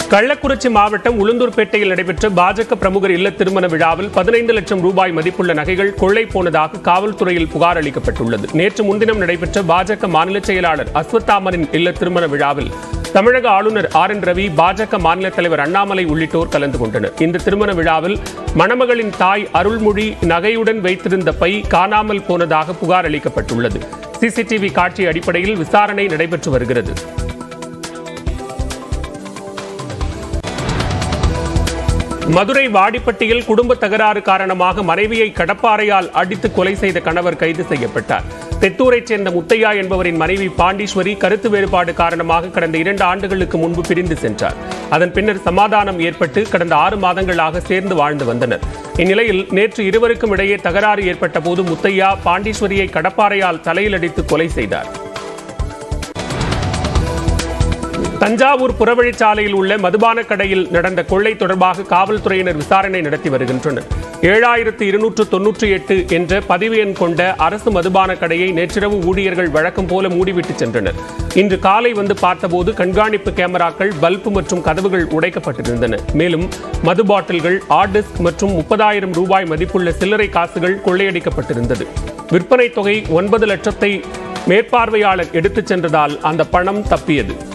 கள்ளக்குறிச்சி மாவட்டம் உளுந்தூர்பேட்டையில் நடைபெற்ற பாஜக பிரமுகர் இல்ல திருமண விழாவில் பதினைந்து லட்சம் ரூபாய் மதிப்புள்ள நகைகள் கொள்ளை போனதாக காவல்துறையில் புகார் அளிக்கப்பட்டுள்ளது நேற்று முன்தினம் நடைபெற்ற பாஜக மாநில செயலாளர் அஸ்வத்தாமனின் இல்ல திருமண விழாவில் தமிழக ஆளுநர் ஆர் என் ரவி பாஜக மாநில தலைவர் அண்ணாமலை உள்ளிட்டோர் கலந்து கொண்டனர் இந்த திருமண விழாவில் மணமகளின் தாய் அருள்மொழி நகையுடன் வைத்திருந்த பை காணாமல் போனதாக புகார் அளிக்கப்பட்டுள்ளது சிசிடிவி காட்சி அடிப்படையில் விசாரணை நடைபெற்று வருகிறது மதுரை வாடிப்பட்டியில் குடும்ப தகராறு காரணமாக மனைவியை கடப்பாறையால் அடித்து கொலை செய்த கணவர் கைது செய்யப்பட்டார் தெத்தூரைச் சேர்ந்த முத்தையா என்பவரின் மனைவி பாண்டீஸ்வரி கருத்து வேறுபாடு காரணமாக கடந்த இரண்டு ஆண்டுகளுக்கு முன்பு பிரிந்து சென்றார் அதன் பின்னர் சமாதானம் ஏற்பட்டு கடந்த ஆறு மாதங்களாக சேர்ந்து வாழ்ந்து வந்தனர் இந்நிலையில் நேற்று இருவருக்கும் இடையே தகராறு ஏற்பட்ட போது முத்தையா பாண்டீஸ்வரியை கடப்பாறையால் தலையில் அடித்து கொலை செய்தார் தஞ்சாவூர் புறவழிச்சாலையில் உள்ள மதுபான கடையில் நடந்த கொள்ளை தொடர்பாக காவல்துறையினர் விசாரணை நடத்தி வருகின்றனர் ஏழாயிரத்து இருநூற்று தொன்னூற்றி எட்டு என்ற பதிவு எண் கொண்ட அரசு மதுபான கடையை நேற்றிரவு ஊழியர்கள் வழக்கம் போல மூடிவிட்டு சென்றனர் இன்று காலை வந்து பார்த்தபோது கண்காணிப்பு கேமராக்கள் பல்பு மற்றும் கதவுகள் உடைக்கப்பட்டிருந்தன மேலும் மது பாட்டில்கள் ஆர்டிஸ்க் மற்றும் முப்பதாயிரம் ரூபாய் மதிப்புள்ள சில்லறை காசுகள் கொள்ளையடிக்கப்பட்டிருந்தது விற்பனை தொகை ஒன்பது லட்சத்தை மேற்பார்வையாளர் எடுத்துச் சென்றதால் அந்த பணம் தப்பியது